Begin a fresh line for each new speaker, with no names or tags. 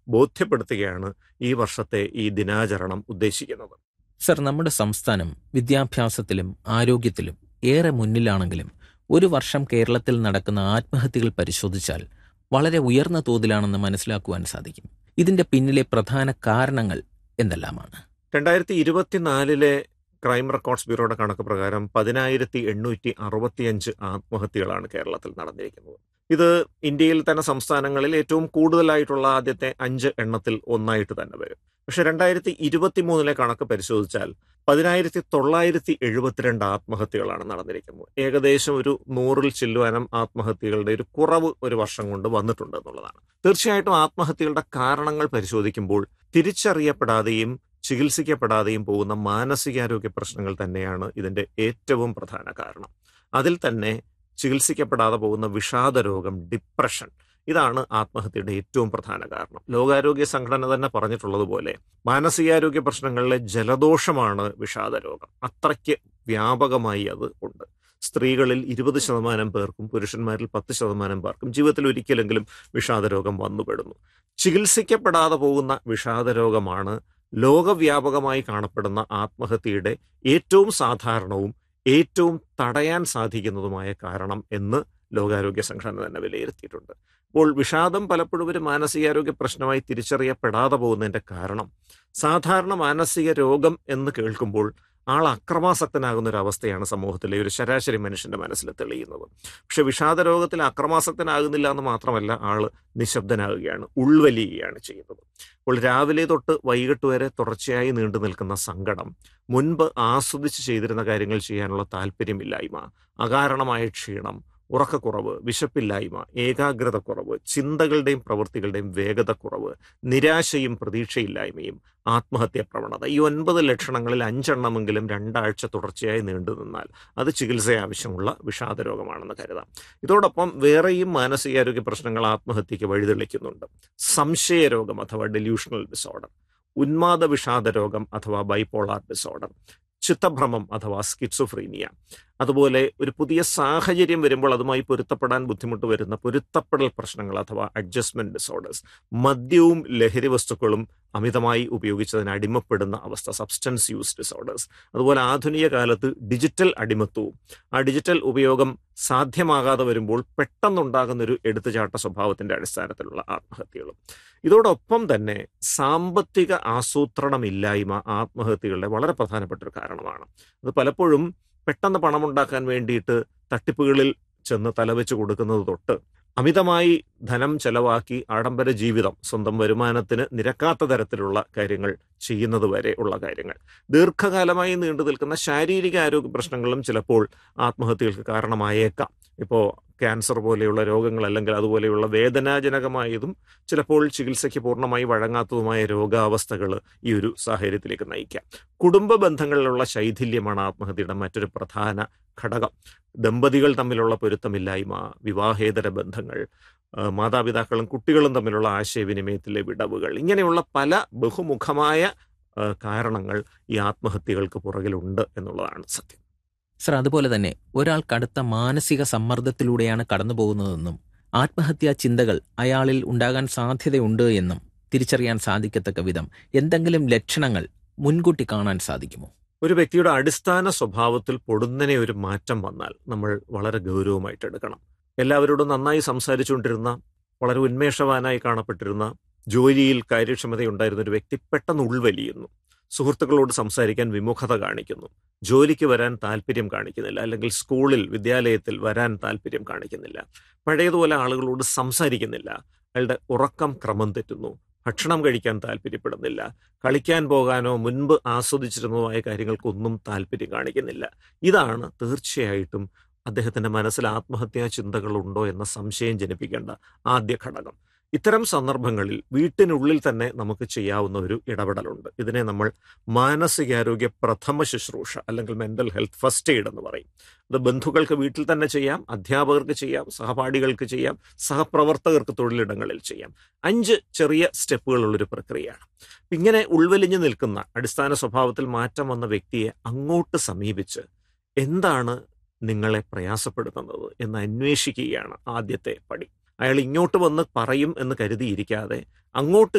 ബോധ്യപ്പെടുത്തുകയാണ് ഈ വർഷത്തെ ഈ ദിനാചരണം ഉദ്ദേശിക്കുന്നത്
സർ നമ്മുടെ സംസ്ഥാനം വിദ്യാഭ്യാസത്തിലും ആരോഗ്യത്തിലും ഏറെ മുന്നിലാണെങ്കിലും ഒരു വർഷം കേരളത്തിൽ നടക്കുന്ന ആത്മഹത്യകൾ പരിശോധിച്ചാൽ വളരെ ഉയർന്ന തോതിലാണെന്ന് മനസ്സിലാക്കുവാൻ സാധിക്കും ഇതിന്റെ പിന്നിലെ പ്രധാന കാരണങ്ങൾ എന്തെല്ലാമാണ്
രണ്ടായിരത്തി ഇരുപത്തിനാലിലെ ക്രൈം റെക്കോർഡ്സ് ബ്യൂറോയുടെ കണക്ക് പ്രകാരം പതിനായിരത്തി എണ്ണൂറ്റി അറുപത്തിയഞ്ച് ആത്മഹത്യകളാണ് കേരളത്തിൽ നടന്നിരിക്കുന്നത് ഇത് ഇന്ത്യയിൽ തന്നെ സംസ്ഥാനങ്ങളിൽ ഏറ്റവും കൂടുതലായിട്ടുള്ള ആദ്യത്തെ അഞ്ച് എണ്ണത്തിൽ ഒന്നായിട്ട് തന്നെ വരും പക്ഷെ രണ്ടായിരത്തി ഇരുപത്തി മൂന്നിലെ കണക്ക് പരിശോധിച്ചാൽ പതിനായിരത്തി തൊള്ളായിരത്തി എഴുപത്തിരണ്ട് ആത്മഹത്യകളാണ് നടന്നിരിക്കുന്നത് ഏകദേശം ഒരു നൂറിൽ ചില്ലുവാനം ആത്മഹത്യകളുടെ ഒരു കുറവ് ഒരു വർഷം കൊണ്ട് വന്നിട്ടുണ്ട് എന്നുള്ളതാണ് തീർച്ചയായിട്ടും ആത്മഹത്യകളുടെ കാരണങ്ങൾ പരിശോധിക്കുമ്പോൾ തിരിച്ചറിയപ്പെടാതെയും ചികിത്സിക്കപ്പെടാതെയും പോകുന്ന മാനസികാരോഗ്യ പ്രശ്നങ്ങൾ തന്നെയാണ് ഇതിന്റെ ഏറ്റവും പ്രധാന കാരണം അതിൽ തന്നെ ചികിത്സിക്കപ്പെടാതെ പോകുന്ന വിഷാദ രോഗം ഡിപ്രഷൻ ഇതാണ് ആത്മഹത്യയുടെ ഏറ്റവും പ്രധാന കാരണം ലോകാരോഗ്യ സംഘടന തന്നെ പറഞ്ഞിട്ടുള്ളതുപോലെ മാനസികാരോഗ്യ പ്രശ്നങ്ങളിലെ ജലദോഷമാണ് വിഷാദ രോഗം അത്രയ്ക്ക് വ്യാപകമായി അത് ഉണ്ട് സ്ത്രീകളിൽ ഇരുപത് ശതമാനം പേർക്കും പുരുഷന്മാരിൽ പത്ത് ശതമാനം പേർക്കും ജീവിതത്തിൽ ഒരിക്കലെങ്കിലും വിഷാദരോഗം വന്നുപെടുന്നു ചികിത്സിക്കപ്പെടാതെ പോകുന്ന വിഷാദരോഗമാണ് ലോകവ്യാപകമായി കാണപ്പെടുന്ന ആത്മഹത്യയുടെ ഏറ്റവും സാധാരണവും ഏറ്റവും തടയാൻ സാധിക്കുന്നതുമായ കാരണം എന്ന് ലോകാരോഗ്യ സംഘടന തന്നെ വിലയിരുത്തിയിട്ടുണ്ട് അപ്പോൾ വിഷാദം പലപ്പോഴും ഒരു മാനസികാരോഗ്യ പ്രശ്നമായി തിരിച്ചറിയപ്പെടാതെ പോകുന്നതിന്റെ കാരണം സാധാരണ മാനസിക രോഗം എന്ന് കേൾക്കുമ്പോൾ ആൾ അക്രമാസക്തനാകുന്ന ഒരു അവസ്ഥയാണ് സമൂഹത്തിലെ ഒരു ശരാശരി മനുഷ്യന്റെ മനസ്സിൽ തെളിയുന്നത് പക്ഷെ വിഷാദ രോഗത്തിൽ അക്രമാസക്തനാകുന്നില്ല എന്ന് മാത്രമല്ല ആൾ നിശബ്ദനാകുകയാണ് ഉൾവലിയുകയാണ് ചെയ്യുന്നത് അപ്പോൾ രാവിലെ തൊട്ട് വൈകിട്ട് വരെ തുടർച്ചയായി നീണ്ടു നിൽക്കുന്ന സങ്കടം മുൻപ് ആസ്വദിച്ച് ചെയ്തിരുന്ന കാര്യങ്ങൾ ചെയ്യാനുള്ള താല്പര്യമില്ലായ്മ അകാരണമായ ക്ഷീണം ഉറക്കക്കുറവ് വിശപ്പില്ലായ്മ ഏകാഗ്രതക്കുറവ് ചിന്തകളുടെയും പ്രവൃത്തികളുടെയും വേഗതക്കുറവ് നിരാശയും പ്രതീക്ഷയില്ലായ്മയും ആത്മഹത്യാ പ്രവണത ഈ ഒൻപത് ലക്ഷണങ്ങളിൽ അഞ്ചെണ്ണമെങ്കിലും രണ്ടാഴ്ച തുടർച്ചയായി നീണ്ടു നിന്നാൽ അത് ചികിത്സ ആവശ്യമുള്ള വിഷാദ രോഗമാണെന്ന് കരുതാം ഇതോടൊപ്പം വേറെയും മാനസികാരോഗ്യ പ്രശ്നങ്ങൾ ആത്മഹത്യക്ക് വഴിതെളിക്കുന്നുണ്ട് സംശയരോഗം അഥവാ ഡെല്യൂഷണൽ ഡിസോർഡർ ഉന്മാദ വിഷാദ രോഗം അഥവാ ബൈപോളാർ ഡിസോർഡർ ചിത്തഭ്രമം അഥവാ സ്കിറ്റ്സോഫ്രീനിയ അതുപോലെ ഒരു പുതിയ സാഹചര്യം വരുമ്പോൾ അതുമായി പൊരുത്തപ്പെടാൻ ബുദ്ധിമുട്ട് വരുന്ന പൊരുത്തപ്പെടൽ പ്രശ്നങ്ങൾ അഥവാ അഡ്ജസ്റ്റ്മെന്റ് ഡിസോർഡേഴ്സ് മദ്യവും ലഹരി വസ്തുക്കളും അമിതമായി ഉപയോഗിച്ചതിന് അടിമപ്പെടുന്ന അവസ്ഥ സബ്സ്റ്റൻസ് യൂസ് ഡിസോർഡേഴ്സ് അതുപോലെ ആധുനിക കാലത്ത് ഡിജിറ്റൽ അടിമത്വവും ആ ഡിജിറ്റൽ ഉപയോഗം സാധ്യമാകാതെ വരുമ്പോൾ പെട്ടെന്നുണ്ടാകുന്ന ഒരു എടുത്തുചാട്ട സ്വഭാവത്തിന്റെ അടിസ്ഥാനത്തിലുള്ള ആത്മഹത്യകളും ഇതോടൊപ്പം തന്നെ സാമ്പത്തിക ആസൂത്രണമില്ലായ്മ ആത്മഹത്യകളുടെ വളരെ പ്രധാനപ്പെട്ട ഒരു കാരണമാണ് അത് പലപ്പോഴും പെട്ടെന്ന് പണമുണ്ടാക്കാൻ വേണ്ടിയിട്ട് തട്ടിപ്പുകളിൽ ചെന്ന് തലവെച്ച് കൊടുക്കുന്നത് തൊട്ട് അമിതമായി ധനം ചെലവാക്കി ആഡംബര ജീവിതം സ്വന്തം വരുമാനത്തിന് നിരക്കാത്ത തരത്തിലുള്ള കാര്യങ്ങൾ ചെയ്യുന്നത് വരെ ഉള്ള കാര്യങ്ങൾ ദീർഘകാലമായി നീണ്ടു നിൽക്കുന്ന ശാരീരിക ആരോഗ്യ പ്രശ്നങ്ങളും ചിലപ്പോൾ ആത്മഹത്യകൾക്ക് കാരണമായേക്കാം ഇപ്പോൾ ക്യാൻസർ പോലെയുള്ള രോഗങ്ങൾ അല്ലെങ്കിൽ അതുപോലെയുള്ള വേദനാജനകമായതും ചിലപ്പോൾ ചികിത്സയ്ക്ക് പൂർണ്ണമായി വഴങ്ങാത്തതുമായ രോഗാവസ്ഥകൾ ഈ ഒരു സാഹചര്യത്തിലേക്ക് നയിക്കാം കുടുംബ ബന്ധങ്ങളിലുള്ള ശൈഥില്യമാണ് ആത്മഹത്യയുടെ മറ്റൊരു പ്രധാന ഘടകം ദമ്പതികൾ തമ്മിലുള്ള പൊരുത്തമില്ലായ്മ വിവാഹേതര ബന്ധങ്ങൾ മാതാപിതാക്കളും കുട്ടികളും തമ്മിലുള്ള ആശയവിനിമയത്തിലെ വിടവുകൾ ഇങ്ങനെയുള്ള പല ബഹുമുഖമായ കാരണങ്ങൾ ഈ ആത്മഹത്യകൾക്ക് പുറകിലുണ്ട് എന്നുള്ളതാണ് സത്യം
സർ അതുപോലെ തന്നെ ഒരാൾ കടുത്ത മാനസിക സമ്മർദ്ദത്തിലൂടെയാണ് കടന്നു പോകുന്നതെന്നും ആത്മഹത്യാ ചിന്തകൾ അയാളിൽ ഉണ്ടാകാൻ സാധ്യതയുണ്ട് എന്നും തിരിച്ചറിയാൻ സാധിക്കത്തക്ക വിധം എന്തെങ്കിലും ലക്ഷണങ്ങൾ മുൻകൂട്ടി കാണാൻ സാധിക്കുമോ
ഒരു വ്യക്തിയുടെ അടിസ്ഥാന സ്വഭാവത്തിൽ പൊടുന്നനെ ഒരു മാറ്റം വന്നാൽ നമ്മൾ വളരെ ഗൗരവമായിട്ട് എടുക്കണം എല്ലാവരോടും നന്നായി സംസാരിച്ചുകൊണ്ടിരുന്ന വളരെ ഉന്മേഷവാനായി കാണപ്പെട്ടിരുന്ന ജോലിയിൽ കാര്യക്ഷമതയുണ്ടായിരുന്ന ഒരു വ്യക്തി പെട്ടെന്ന് ഉൾവലിയുന്നു സുഹൃത്തുക്കളോട് സംസാരിക്കാൻ വിമുഖത കാണിക്കുന്നു ജോലിക്ക് വരാൻ താല്പര്യം കാണിക്കുന്നില്ല അല്ലെങ്കിൽ സ്കൂളിൽ വിദ്യാലയത്തിൽ വരാൻ താല്പര്യം കാണിക്കുന്നില്ല പഴയതുപോലെ ആളുകളോട് സംസാരിക്കുന്നില്ല അയാളുടെ ഉറക്കം ക്രമം തെറ്റുന്നു ഭക്ഷണം കഴിക്കാൻ താല്പര്യപ്പെടുന്നില്ല കളിക്കാൻ പോകാനോ മുൻപ് ആസ്വദിച്ചിരുന്നതുമായ കാര്യങ്ങൾക്കൊന്നും താല്പര്യം കാണിക്കുന്നില്ല ഇതാണ് തീർച്ചയായിട്ടും അദ്ദേഹത്തിന്റെ മനസ്സിൽ ആത്മഹത്യാ ചിന്തകളുണ്ടോ എന്ന സംശയം ജനിപ്പിക്കേണ്ട ആദ്യ ഘടകം ഇത്തരം സന്ദർഭങ്ങളിൽ വീട്ടിനുള്ളിൽ തന്നെ നമുക്ക് ചെയ്യാവുന്ന ഒരു ഇടപെടലുണ്ട് ഇതിനെ നമ്മൾ മാനസികാരോഗ്യ പ്രഥമ ശുശ്രൂഷ അല്ലെങ്കിൽ മെന്റൽ ഹെൽത്ത് ഫസ്റ്റ് എയ്ഡ് എന്ന് പറയും അത് ബന്ധുക്കൾക്ക് വീട്ടിൽ തന്നെ ചെയ്യാം അധ്യാപകർക്ക് ചെയ്യാം സഹപാഠികൾക്ക് ചെയ്യാം സഹപ്രവർത്തകർക്ക് തൊഴിലിടങ്ങളിൽ ചെയ്യാം അഞ്ച് ചെറിയ സ്റ്റെപ്പുകളുള്ളൊരു പ്രക്രിയയാണ് ഇങ്ങനെ ഉൾവലിഞ്ഞു നിൽക്കുന്ന അടിസ്ഥാന സ്വഭാവത്തിൽ മാറ്റം വന്ന വ്യക്തിയെ അങ്ങോട്ട് സമീപിച്ച് എന്താണ് നിങ്ങളെ പ്രയാസപ്പെടുത്തുന്നത് എന്ന് അന്വേഷിക്കുകയാണ് ആദ്യത്തെ പടി അയാൾ ഇങ്ങോട്ട് വന്ന് പറയും എന്ന് കരുതിയിരിക്കാതെ അങ്ങോട്ട്